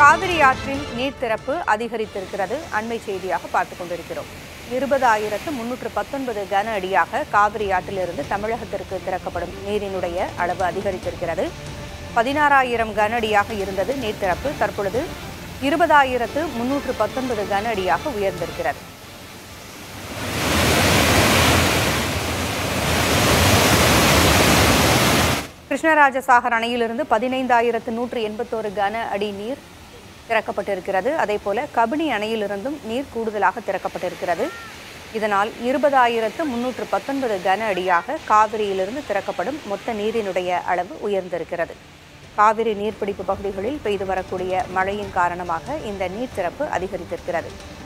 காவிரி ஆற்றின் நீர் திறப்பு அதிகரித்திருக்கிறது அண்மை செய்தியாக பார்த்துக் கொண்டிருக்கிறோம் இருபதாயிரத்து முன்னூற்று பத்தொன்பது கன அடியாக காவிரி ஆற்றிலிருந்து தமிழகத்திற்கு திறக்கப்படும் நீரினுடைய அளவு அதிகரித்திருக்கிறது பதினாறாயிரம் கன அடியாக இருந்தது நீர் திறப்பு தற்பொழுது இருபதாயிரத்து முன்னூற்று பத்தொன்பது கன அடியாக உயர்ந்திருக்கிறது கிருஷ்ணராஜசாகர் அணையிலிருந்து பதினைந்தாயிரத்து நூற்று எண்பத்தோரு கன அடி நீர் திறக்கப்பட்டிருக்கிறது அதேபோல கபினி அணையிலிருந்தும் நீர் கூடுதலாக திறக்கப்பட்டிருக்கிறது இதனால் இருபதாயிரத்து முன்னூற்று பத்தொன்பது கன அடியாக காவிரியிலிருந்து திறக்கப்படும் மொத்த நீரினுடைய அளவு உயர்ந்திருக்கிறது காவிரி நீர்பிடிப்பு பகுதிகளில் பெய்து வரக்கூடிய மழையின் காரணமாக இந்த நீர் திறப்பு அதிகரித்திருக்கிறது